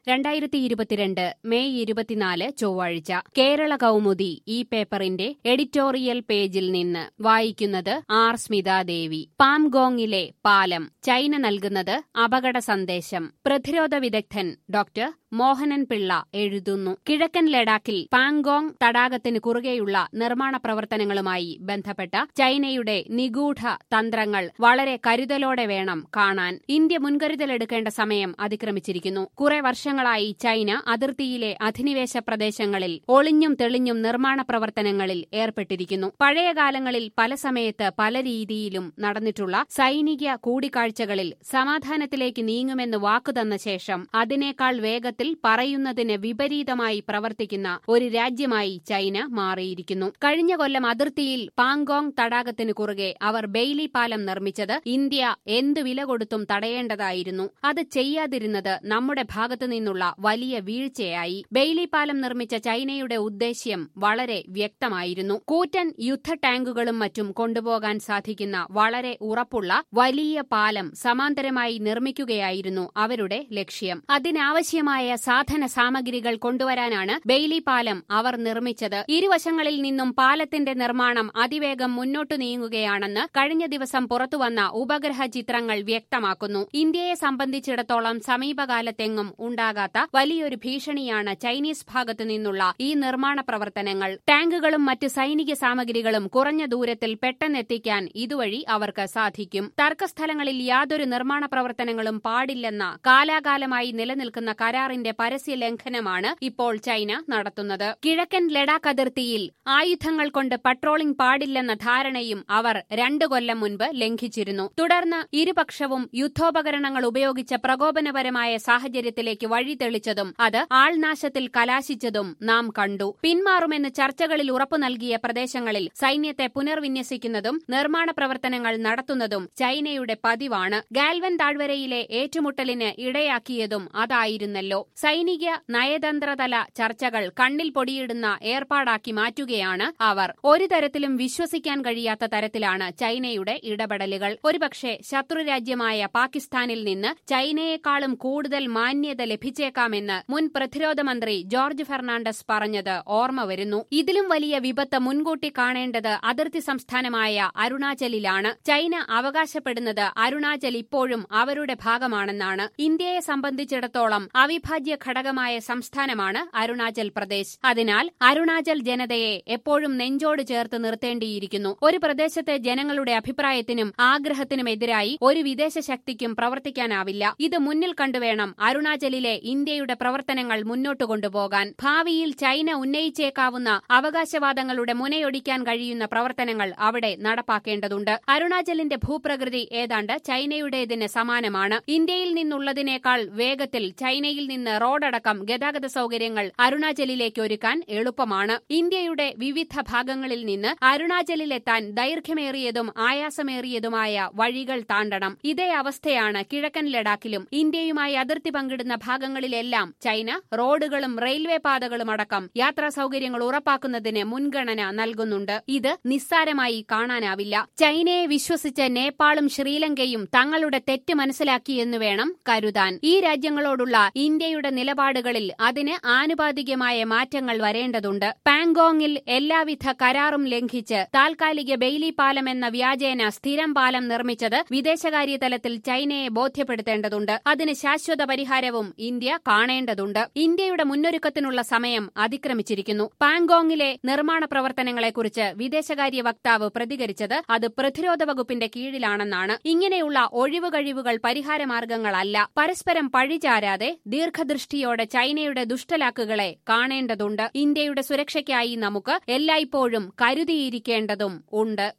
രണ്ടായിരത്തി ഇരുപത്തിരണ്ട് മെയ് ഇരുപത്തിനാല് ചൊവ്വാഴ്ച കേരള കൗമുദി ഈ പേപ്പറിന്റെ എഡിറ്റോറിയൽ പേജിൽ നിന്ന് വായിക്കുന്നത് ആർ സ്മിതാദേവി പാംഗോങ്ങിലെ പാലം ചൈന നൽകുന്നത് അപകട സന്ദേശം പ്രതിരോധ വിദഗ്ധൻ ഡോക്ടർ മോഹനൻ പിള്ള എഴുതുന്നു കിഴക്കൻ ലഡാക്കിൽ പാങ്കോങ് തടാകത്തിന് കുറുകെയുള്ള നിർമ്മാണ പ്രവർത്തനങ്ങളുമായി ബന്ധപ്പെട്ട ചൈനയുടെ നിഗൂഢ തന്ത്രങ്ങൾ വളരെ കരുതലോടെ വേണം കാണാൻ ഇന്ത്യ മുൻകരുതലെടുക്കേണ്ട സമയം അതിക്രമിച്ചിരിക്കുന്നു കുറെ വർഷങ്ങളായി ചൈന അതിർത്തിയിലെ അധിനിവേശ പ്രദേശങ്ങളിൽ ഒളിഞ്ഞും തെളിഞ്ഞും നിർമ്മാണ പ്രവർത്തനങ്ങളിൽ ഏർപ്പെട്ടിരിക്കുന്നു പഴയകാലങ്ങളിൽ പല സമയത്ത് പല രീതിയിലും നടന്നിട്ടുള്ള സൈനിക കൂടിക്കാഴ്ചകളിൽ സമാധാനത്തിലേക്ക് നീങ്ങുമെന്ന് വാക്കുതന്ന ശേഷം അതിനേക്കാൾ വേഗത്തിൽ പറയുന്നതിന് വിപരീതമായി പ്രവർത്തിക്കുന്ന ഒരു രാജ്യമായി ചൈന മാറിയിരിക്കുന്നു കഴിഞ്ഞ കൊല്ലം അതിർത്തിയിൽ പാങ്കോങ് തടാകത്തിന് കുറുകെ അവർ ബെയ്ലി പാലം നിർമ്മിച്ചത് ഇന്ത്യ എന്തു വില കൊടുത്തും തടയേണ്ടതായിരുന്നു അത് ചെയ്യാതിരുന്നത് നമ്മുടെ ഭാഗത്തു നിന്നുള്ള വലിയ വീഴ്ചയായി ബെയ്ലി പാലം നിർമ്മിച്ച ചൈനയുടെ ഉദ്ദേശ്യം വളരെ വ്യക്തമായിരുന്നു കൂറ്റൻ യുദ്ധ ടാങ്കുകളും മറ്റും കൊണ്ടുപോകാൻ സാധിക്കുന്ന വളരെ ഉറപ്പുള്ള വലിയ പാലം സമാന്തരമായി നിർമ്മിക്കുകയായിരുന്നു അവരുടെ ലക്ഷ്യം അതിനാവശ്യമായ സാധന സാമഗ്രികൾ കൊണ്ടുവരാനാണ് ബെയ്ലി പാലം അവർ നിർമ്മിച്ചത് ഇരുവശങ്ങളിൽ നിന്നും പാലത്തിന്റെ നിർമ്മാണം അതിവേഗം മുന്നോട്ടു നീങ്ങുകയാണെന്ന് കഴിഞ്ഞ ദിവസം പുറത്തുവന്ന ഉപഗ്രഹ ചിത്രങ്ങൾ വ്യക്തമാക്കുന്നു ഇന്ത്യയെ സംബന്ധിച്ചിടത്തോളം സമീപകാലത്തെങ്ങും ഉണ്ടാകാത്ത വലിയൊരു ഭീഷണിയാണ് ചൈനീസ് ഭാഗത്തു നിന്നുള്ള ഈ നിർമ്മാണ പ്രവർത്തനങ്ങൾ ടാങ്കുകളും മറ്റ് സൈനിക സാമഗ്രികളും കുറഞ്ഞ ദൂരത്തിൽ പെട്ടെന്നെത്തിക്കാൻ ഇതുവഴി അവർക്ക് സാധിക്കും തർക്കസ്ഥലങ്ങളിൽ യാതൊരു നിർമ്മാണ പ്രവർത്തനങ്ങളും പാടില്ലെന്ന കാലാകാലമായി നിലനിൽക്കുന്ന കരാറിന്റെ പരസ്യ ലംഘനമാണ് ഇപ്പോൾ ചൈന നടത്തുന്നത് കിഴക്കൻ ലഡാക്ക് അതിർത്തിയിൽ ആയുധങ്ങൾ കൊണ്ട് പട്രോളിംഗ് പാടില്ലെന്ന ധാരണയും അവർ രണ്ടു കൊല്ലം മുൻപ് ലംഘിച്ചിരുന്നു തുടർന്ന് ഇരുപക്ഷവും യുദ്ധോപകരണങ്ങൾ ഉപയോഗിച്ച പ്രകോപനപരമായ സാഹചര്യത്തിലേക്ക് വഴി തെളിച്ചതും അത് ആൾനാശത്തിൽ കലാശിച്ചതും നാം കണ്ടു പിന്മാറുമെന്ന് ചർച്ചകളിൽ ഉറപ്പു നൽകിയ പ്രദേശങ്ങളിൽ സൈന്യത്തെ പുനർവിന്യസിക്കുന്നതും നിർമ്മാണ പ്രവർത്തനങ്ങൾ നടത്തുന്നതും ചൈനയുടെ പതിവാണ് ഗാൽവൻ താഴ്വരയിലെ ഏറ്റുമുട്ടലിന് ഇടയാക്കിയതും അതായിരുന്നല്ലോ സൈനിക നയതന്ത്രതല ചർച്ചകൾ കണ്ണിൽ പൊടിയിടുന്ന ഏർപ്പാടാക്കി മാറ്റുകയാണ് അവർ ഒരു തരത്തിലും വിശ്വസിക്കാൻ കഴിയാത്ത തരത്തിലാണ് ചൈനയുടെ ഇടപെടലുകൾ ഒരുപക്ഷെ ശത്രുരാജ്യമായ പാകിസ്ഥാനിൽ നിന്ന് ചൈനയെക്കാളും കൂടുതൽ മാന്യത ലഭിച്ചേക്കാമെന്ന് മുൻ പ്രതിരോധ മന്ത്രി ജോർജ് ഫെർണാണ്ടസ് പറഞ്ഞത് ഓർമ്മ വരുന്നു ഇതിലും വലിയ വിപത്ത് മുൻകൂട്ടി കാണേണ്ടത് അതിർത്തി സംസ്ഥാനമായ അരുണാചലിലാണ് ചൈന അവകാശപ്പെടുന്നത് അരുണാചൽ ഇപ്പോഴും അവരുടെ ഭാഗമാണെന്നാണ് ഇന്ത്യയെ സംബന്ധിച്ചിടത്തോളം അവിഭാജ്യ ഘടകമായ സംസ്ഥാനമാണ് അരുണാചൽ പ്രദേശ് അതിനാൽ അരുണാചൽ ജനതയെ എപ്പോഴും നെഞ്ചോട് ചേർത്ത് നിർത്തേണ്ടിയിരിക്കുന്നു ഒരു പ്രദേശത്തെ ജനങ്ങളുടെ അഭിപ്രായത്തിനും ആഗ്രഹത്തിനുമെതിരായി ഒരു വിദേശ ശക്തിക്കും പ്രവർത്തിക്കാനാവില്ല ഇത് മുന്നിൽ കണ്ടുവേണം അരുണാചലിലെ ഇന്ത്യയുടെ പ്രവർത്തനങ്ങൾ മുന്നോട്ട് കൊണ്ടുപോകാൻ ഭാവിയിൽ ചൈന ഉന്നയിച്ചേക്കാവുന്ന അവകാശവാദങ്ങളുടെ മുനയൊടിക്കാൻ കഴിയുന്ന പ്രവർത്തനങ്ങൾ അവിടെ നടപ്പാക്കേണ്ടതുണ്ട് അരുണാചലിന്റെ ഭൂപ്രകൃതി ഏതാണ്ട് ചൈനയുടേതിന് സമാനമാണ് ഇന്ത്യയിൽ നിന്നുള്ളതിനേക്കാൾ വേഗത്തിൽ ചൈനയിൽ നിന്ന് റോഡടക്കം ഗതാഗത സൗകര്യങ്ങൾ അരുണാചലിലേക്ക് ഒരുക്കാൻ എളുപ്പമാണ് ഇന്ത്യയുടെ വിവിധ ഭാഗങ്ങളിൽ നിന്ന് അരുണാചലിലെത്താൻ ദൈർഘ്യമേറിയതും ആയാസമേറിയതുമായ വഴികൾ താണ്ടണം ഇതേ അവസ്ഥയാണ് കിഴക്കൻ ലഡാക്കിലും ഇന്ത്യയുമായി അതിർത്തി പങ്കിടുന്ന ഭാഗങ്ങളിലെല്ലാം ചൈന റോഡുകളും റെയിൽവേ പാതകളും അടക്കം യാത്രാ സൗകര്യങ്ങൾ ഉറപ്പാക്കുന്നതിന് മുൻഗണന നൽകുന്നുണ്ട് ഇത് നിസ്സാരമായി കാണാനാവില്ല ചൈനയെ വിശ്വസിച്ച് നേപ്പാളും ശ്രീലങ്കയും തങ്ങളുടെ തെറ്റ് മനസ്സിലാക്കിയെന്നു വേണം കരുതാൻ ഈ രാജ്യങ്ങളോടുള്ള ഇന്ത്യയുടെ നിലപാടുകളിൽ അതിന് ആനുപാതികമായ മാറ്റങ്ങൾ വരേണ്ടതുണ്ട് പാങ്കോങ്ങിൽ എല്ലാവിധ കരാറും ലംഘിച്ച് താൽക്കാലിക ബെയ്ലി പാലം എന്ന വ്യാജേന സ്ഥിരം പാലം നിർമ്മിച്ചത് വിദേശകാര്യ തലത്തിൽ ചൈനയെ ബോധ്യപ്പെടുത്തേണ്ടതുണ്ട് അതിന് ശാശ്വത പരിഹാരവും ഇന്ത്യ കാണേണ്ടതുണ്ട് ഇന്ത്യയുടെ മുന്നൊരുക്കത്തിനുള്ള സമയം അതിക്രമിച്ചിരിക്കുന്നു പാങ്കോങ്ങിലെ നിർമ്മാണ പ്രവർത്തനങ്ങളെക്കുറിച്ച് വിദേശകാര്യ വക്താവ് പ്രതികരിച്ചത് അത് പ്രതിരോധ വകുപ്പിന്റെ കീഴിലാണെന്നാണ് ഇങ്ങനെയുള്ള ഒഴിവുകഴിവുകൾ പരിഹാരമാർഗങ്ങളല്ല പരസ്പരം പഴിചാരാതെ ദീർഘദൃഷ്ടിയോടെ ചൈനയുടെ ദുഷ്ടലാക്കുകളെ കാണേണ്ടതുണ്ട് ഇന്ത്യയുടെ സുരക്ഷയ്ക്കായി നമുക്ക് എല്ലായ്പ്പോഴും കരുതിയിരിക്കേണ്ടതും ഉണ്ട്